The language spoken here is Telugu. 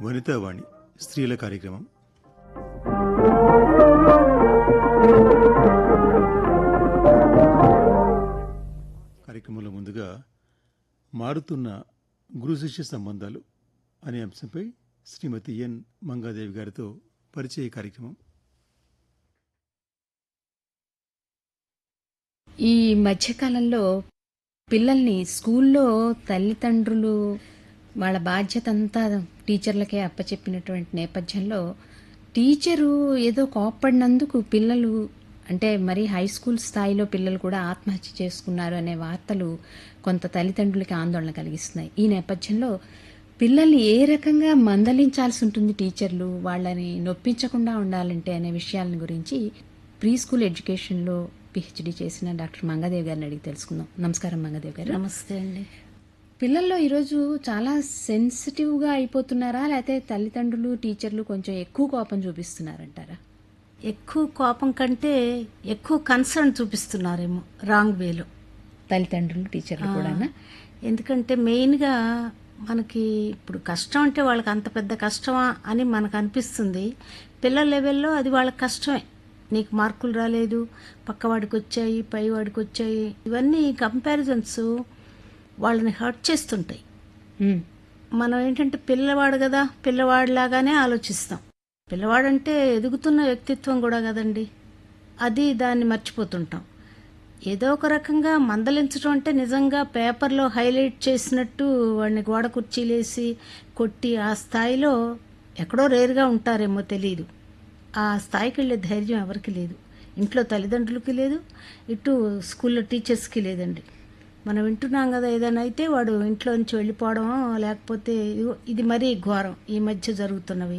వనితావాణి స్త్రీల కార్యక్రమం కార్యక్రమంలో ముందుగా మారుతున్న గురు శిష్య సంబంధాలు అనే అంశంపై శ్రీమతి ఎన్ మంగాదేవి గారితో పరిచయ కార్యక్రమం ఈ మధ్యకాలంలో పిల్లల్ని స్కూల్లో తల్లిదండ్రులు వాళ్ళ బాధ్యత అంతా టీచర్లకే అప్పచెప్పినటువంటి నేపథ్యంలో టీచరు ఏదో కోప్పడినందుకు పిల్లలు అంటే మరి హై స్కూల్ స్థాయిలో పిల్లలు కూడా ఆత్మహత్య చేసుకున్నారు అనే వార్తలు కొంత తల్లిదండ్రులకి ఆందోళన కలిగిస్తున్నాయి ఈ నేపథ్యంలో పిల్లల్ని ఏ రకంగా మందలించాల్సి ఉంటుంది టీచర్లు వాళ్ళని నొప్పించకుండా ఉండాలంటే అనే విషయాల గురించి ప్రీ స్కూల్ ఎడ్యుకేషన్లో పిహెచ్డి చేసిన డాక్టర్ మంగాదేవి గారిని అడిగి తెలుసుకుందాం నమస్కారం మంగాదేవి గారు నమస్తే అండి పిల్లల్లో ఈరోజు చాలా సెన్సిటివ్గా అయిపోతున్నారా లేకపోతే తల్లిదండ్రులు టీచర్లు కొంచెం ఎక్కువ కోపం చూపిస్తున్నారంటారా ఎక్కువ కోపం కంటే ఎక్కువ కన్సర్న్ చూపిస్తున్నారేమో రాంగ్ వేలో తల్లిదండ్రులు టీచర్లు కూడా ఎందుకంటే మెయిన్గా మనకి ఇప్పుడు కష్టం అంటే వాళ్ళకి అంత పెద్ద కష్టమా అని మనకు అనిపిస్తుంది పిల్లల లెవెల్లో అది వాళ్ళకి కష్టమే నీకు మార్కులు రాలేదు పక్కవాడికి వచ్చాయి పైవాడికి వచ్చాయి ఇవన్నీ కంపారిజన్స్ వాళ్ళని హర్ట్ చేస్తుంటాయి మనం ఏంటంటే పిల్లవాడు కదా పిల్లవాడిలాగానే ఆలోచిస్తాం పిల్లవాడంటే ఎదుగుతున్న వ్యక్తిత్వం కూడా కదండి అది దాన్ని మర్చిపోతుంటాం ఏదో ఒక రకంగా మందలించడం అంటే నిజంగా పేపర్లో హైలైట్ చేసినట్టు వాడిని గోడ కుర్చీలేసి కొట్టి ఆ స్థాయిలో ఎక్కడో రేరుగా ఉంటారేమో తెలియదు ఆ స్థాయికి వెళ్ళే ధైర్యం ఎవరికి లేదు ఇంట్లో తల్లిదండ్రులకి లేదు ఇటు స్కూల్లో టీచర్స్కి లేదండి మనం వింటున్నాం కదా ఏదైనా అయితే వాడు ఇంట్లో నుంచి వెళ్ళిపోవడం లేకపోతే ఇదిగో ఇది మరీ ఘోరం ఈ మధ్య జరుగుతున్నవి